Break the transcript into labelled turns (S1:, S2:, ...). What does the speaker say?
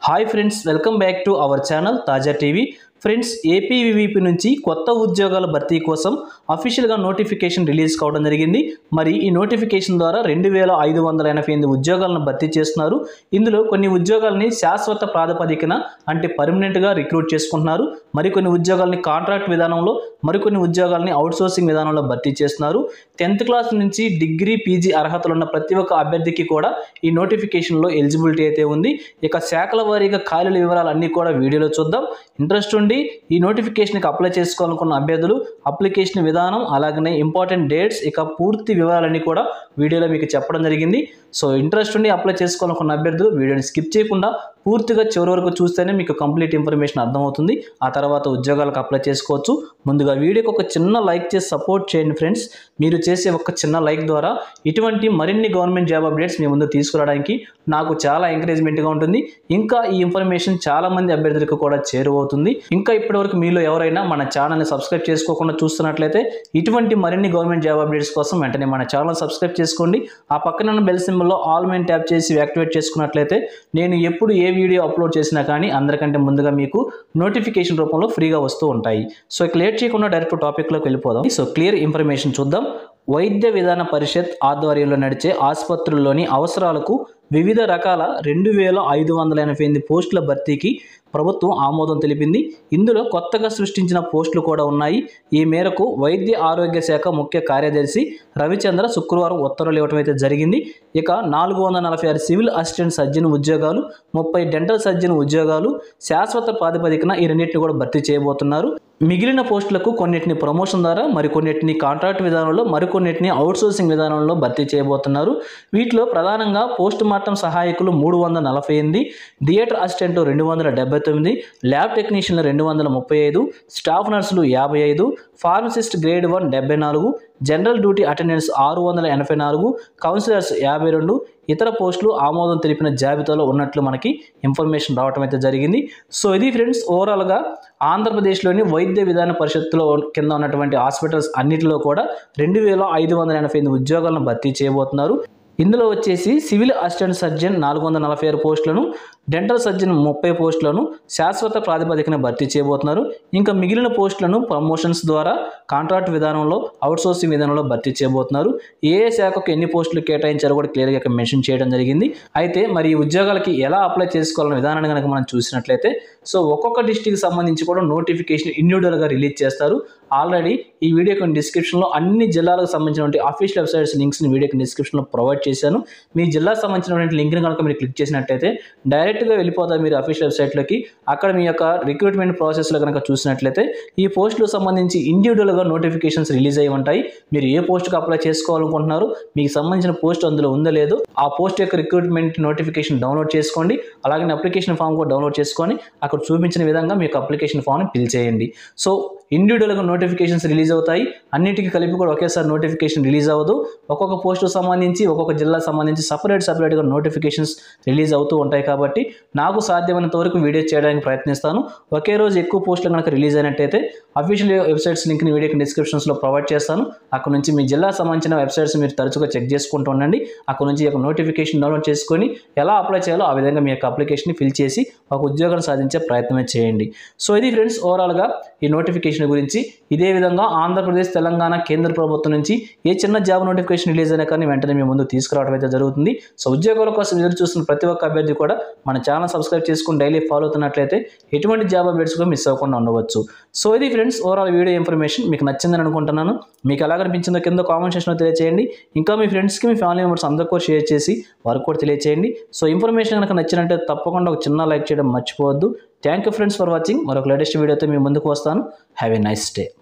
S1: hi friends welcome back to our channel Taaja TV friends APVVP నుంచి కొత్త ఉద్యోగాల భర్తీ కోసం అఫీషియల్గా నోటిఫికేషన్ రిలీజ్ కావడం జరిగింది మరి ఈ నోటిఫికేషన్ ద్వారా రెండు వేల ఐదు వందల ఎనభై ఎనిమిది ఉద్యోగాలను భర్తీ చేస్తున్నారు ఇందులో కొన్ని ఉద్యోగాలని శాశ్వత ప్రాతిపదికన అంటే పర్మనెంట్గా రిక్రూట్ చేసుకుంటున్నారు మరికొన్ని ఉద్యోగాలని కాంట్రాక్ట్ విధానంలో మరికొన్ని ఉద్యోగాలని అవుట్సోర్సింగ్ విధానంలో భర్తీ చేస్తున్నారు టెన్త్ క్లాస్ నుంచి డిగ్రీ పీజీ అర్హతలు ఉన్న ప్రతి ఒక్క అభ్యర్థికి కూడా ఈ నోటిఫికేషన్లో ఎలిజిబిలిటీ అయితే ఉంది ఇక శాఖల వారీగా ఖాళీల వివరాలు అన్నీ కూడా వీడియోలో చూద్దాం ఇంట్రెస్ట్ ఉండి ఈ నోటిఫికేషన్కి అప్లై చేసుకోవాలనుకున్న అభ్యర్థులు అప్లికేషన్ విధానం అలాగనే ఇంపార్టెంట్ డేట్స్ ఇక పూర్తి వివరాలన్నీ కూడా వీడియోలో మీకు చెప్పడం జరిగింది సో ఇంట్రెస్ట్ ఉండి అప్లై చేసుకోవాలనుకున్న అభ్యర్థులు వీడియోని స్కిప్ చేయకుండా పూర్తిగా చివరి వరకు చూస్తేనే మీకు కంప్లీట్ ఇన్ఫర్మేషన్ అర్థమవుతుంది ఆ తర్వాత ఉద్యోగాలకు అప్లై చేసుకోవచ్చు ముందుగా వీడియోకి ఒక చిన్న లైక్ చేసి సపోర్ట్ చేయండి ఫ్రెండ్స్ మీరు చేసే ఒక చిన్న లైక్ ద్వారా ఇటువంటి మరిన్ని గవర్నమెంట్ జాబ్ అప్డేట్స్ మీ ముందు తీసుకురావడానికి నాకు చాలా ఎంకరేజ్మెంట్గా ఉంటుంది ఇంకా ఈ ఇన్ఫర్మేషన్ చాలా మంది అభ్యర్థులకు కూడా చేరువవుతుంది ఇంకా ఇప్పటివరకు మీలో ఎవరైనా మన ఛానల్ని సబ్స్క్రైబ్ చేసుకోకుండా చూస్తున్నట్లయితే ఇటువంటి మరిన్ని గవర్నమెంట్ జాబ్ అప్డేట్స్ కోసం వెంటనే మన ఛానల్ సబ్స్క్రైబ్ చేసుకోండి ఆ పక్కన ఉన్న బెల్ సింబల్లో ఆల్ మెయిన్ ట్యాప్ చేసి యాక్టివేట్ చేసుకున్నట్లయితే నేను ఎప్పుడు ఏ వీడియో అప్లోడ్ చేసినా కానీ అందరికంటే ముందుగా మీకు నోటిఫికేషన్ రూపంలో ఫ్రీగా వస్తూ ఉంటాయి సో ఇక లేట్ చేయకుండా డైరెక్ట్ టాపిక్లోకి వెళ్ళిపోదాం సో క్లియర్ ఇన్ఫర్మేషన్ చూద్దాం వైద్య విధాన పరిషత్ ఆధ్వర్యంలో నడిచే ఆసుపత్రుల్లోని అవసరాలకు వివిధ రకాల రెండు వేల ఐదు వందల ఎనభై ఎనిమిది పోస్టుల భర్తీకి ప్రభుత్వం ఆమోదం తెలిపింది ఇందులో కొత్తగా సృష్టించిన పోస్టులు కూడా ఉన్నాయి ఈ మేరకు వైద్య ఆరోగ్య శాఖ ముఖ్య కార్యదర్శి రవిచంద్ర శుక్రవారం ఉత్తర్వులు ఇవ్వడం అయితే జరిగింది ఇక నాలుగు వందల నలభై ఆరు సివిల్ అసిస్టెంట్ సర్జన్ ఉద్యోగాలు ముప్పై డెంటల్ సర్జన్ ఉద్యోగాలు శాశ్వత ప్రాతిపదికన ఈ రెండింటిని కూడా భర్తీ చేయబోతున్నారు మిగిలిన పోస్టులకు కొన్నిటిని ప్రమోషన్ ద్వారా మరికొన్నిటిని కాంట్రాక్ట్ విధానంలో మరికొన్నిటిని అవుట్సోర్సింగ్ విధానంలో భర్తీ చేయబోతున్నారు వీటిలో ప్రధానంగా పోస్ట్ మార్టం సహాయకులు మూడు వందల నలభై ఎనిమిది థియేటర్ అసిస్టెంట్ రెండు వందల డెబ్బై తొమ్మిది ల్యాబ్ టెక్నీషియన్లు రెండు వందల ముప్పై ఐదు స్టాఫ్ నర్సులు యాభై ఐదు ఫార్మసిస్ట్ గ్రేడ్ వన్ డెబ్బై నాలుగు జనరల్ డ్యూటీ అటెండెన్స్ ఆరు వందల ఎనభై నాలుగు కౌన్సిలర్స్ యాభై రెండు ఇతర పోస్టులు ఆమోదం తెలిపిన జాబితాలో ఉన్నట్లు మనకి ఇన్ఫర్మేషన్ రావటం అయితే జరిగింది సో ఇది ఫ్రెండ్స్ ఓవరాల్గా ఆంధ్రప్రదేశ్లోని వైద్య విధాన పరిషత్తులో కింద ఉన్నటువంటి హాస్పిటల్స్ అన్నిటిలో కూడా రెండు వేల ఐదు వందల ఎనభై ఎనిమిది ఉద్యోగాలను భర్తీ చేయబోతున్నారు ఇందులో వచ్చేసి సివిల్ అసిస్టెంట్ సర్జన్ నాలుగు వందల నలభై ఆరు పోస్టులను డెంటల్ సర్జన్ ముప్పై పోస్టులను శాశ్వత ప్రాతిపదికన భర్తీ చేయబోతున్నారు ఇంకా మిగిలిన పోస్టులను ప్రమోషన్స్ ద్వారా కాంట్రాక్ట్ విధానంలో అవుట్సోర్సింగ్ విధానంలో భర్తీ చేయబోతున్నారు ఏ ఏ శాఖకు ఎన్ని పోస్టులు కేటాయించారో కూడా క్లియర్గా ఇక్కడ మెన్షన్ చేయడం జరిగింది అయితే మరి ఈ ఉద్యోగాలకి ఎలా అప్లై చేసుకోవాలనే విధానాన్ని కనుక మనం చూసినట్లయితే సో ఒక్కొక్క డిస్టిక్ సంబంధించి కూడా నోటిఫికేషన్ ఇండివిజువల్గా రిలీజ్ చేస్తారు ఆల్రెడీ ఈ వీడియోకి డిస్క్రిప్షన్లో అన్ని జిల్లాలకు సంబంధించినటువంటి అఫీషియల్ వెబ్సైట్స్ లింక్స్ని వీడియోకి డిస్క్రిప్షన్లో ప్రొవైడ్ చేశాను మీ జిల్లాకు సంబంధించినటువంటి లింక్ని కనుక మీరు క్లిక్ చేసినట్టయితే డైరెక్ట్గా వెళ్ళిపోతారు మీరు అఫీషియల్ వెబ్సైట్లోకి అక్కడ మీ యొక్క రిక్రూట్మెంట్ ప్రాసెస్లో కనుక చూసినట్లయితే ఈ పోస్టులకు సంబంధించి ఇండివిజువల్గా నోటిఫికేషన్స్ రిలీజ్ అయ్యి ఉంటాయి మీరు ఏ పోస్ట్కి అప్లై చేసుకోవాలనుకుంటున్నారు మీకు సంబంధించిన పోస్ట్ అందులో ఉందో లేదో ఆ పోస్ట్ యొక్క రిక్రూట్మెంట్ నోటిఫికేషన్ డౌన్లోడ్ చేసుకోండి అలాగే అప్లికేషన్ ఫామ్ కూడా డౌన్లోడ్ చేసుకొని అక్కడ చూపించిన విధంగా మీకు అప్లికేషన్ ఫామ్ని ఫిల్ చేయండి సో ఇండివిజువల్గా నోటిఫికేషన్స్ రిలీజ్ అవుతాయి అన్నిటికీ కలిపి కూడా ఒకేసారి నోటిఫికేషన్ రిలీజ్ అవ్వదు ఒక్కొక్క పోస్టుకు సంబంధించి ఒక్కొక్క జిల్లాకు సంబంధించి సపరేట్ సపరేట్గా నోటిఫికేషన్స్ రిలీజ్ అవుతూ ఉంటాయి కాబట్టి నాకు సాధ్యమైనంత వరకు వీడియో చేయడానికి ప్రయత్నిస్తాను ఒకే రోజు ఎక్కువ పోస్టులు కనుక రిలీజ్ అయినట్టయితే అఫీషియల్ వెబ్సైట్స్ లింక్ని వీడియోకి డిస్క్రిప్షన్స్లో ప్రొవైడ్ చేస్తాను అక్కడ నుంచి మీ జిల్లా సంబంధించిన వెబ్సైట్స్ మీరు తరచుగా చెక్ చేసుకుంటూ ఉండండి అక్కడ నుంచి ఈ యొక్క నోటిఫికేషన్ డౌన్లోడ్ చేసుకొని ఎలా అప్లై చేయాలో ఆ విధంగా మీ యొక్క అప్లికేషన్ని ఫిల్ చేసి ఒక ఉద్యోగం సాధించే ప్రయత్నమే చేయండి సో ఇది ఫ్రెండ్స్ ఓవరాల్గా ఈ నోటిఫికేషన్ గురించి ఇదే విధంగా ఆంధ్రప్రదేశ్ తెలంగాణ కేంద్ర ప్రభుత్వం నుంచి ఏ చిన్న జాబ్ నోటిఫికేషన్ రిలీజ్ అయినా కానీ వెంటనే మీ ముందు తీసుకురావడం అయితే జరుగుతుంది సో ఉద్యోగాల కోసం ఎదురు చూస్తున్న ప్రతి ఒక్క అభ్యర్థి కూడా మన ఛానల్ సబ్స్క్రైబ్ చేసుకుని డైలీ ఫాలో అవుతున్నట్లయితే ఎటువంటి జాబ్ అప్డేట్స్ కూడా మిస్ అవ్వకుండా ఉండవచ్చు సో ఇది ఫ్రెండ్స్ ఓవరాల్ వీడియో ఇన్ఫర్మేషన్ మీకు నచ్చిందని అనుకుంటున్నాను మీకు ఎలా కనిపించిందో కింద కామెంట్ సెక్షన్లో తెలియచేయండి ఇంకా మీ ఫ్రెండ్స్కి మీ ఫ్యామిలీ మెంబర్స్ అందరికీ కూడా షేర్ చేసి వారికి కూడా తెలియచేయండి సో ఇన్ఫర్మేషన్ కనుక నచ్చినట్టే తప్పకుండా ఒక చిన్న లైక్ చేయడం మర్చిపోవద్దు thank you friends for watching మరొక లేటెస్ట్ వీడియోతో మీ ముందుకు వస్తాను హ్యావ్ ఎ నైస్ డే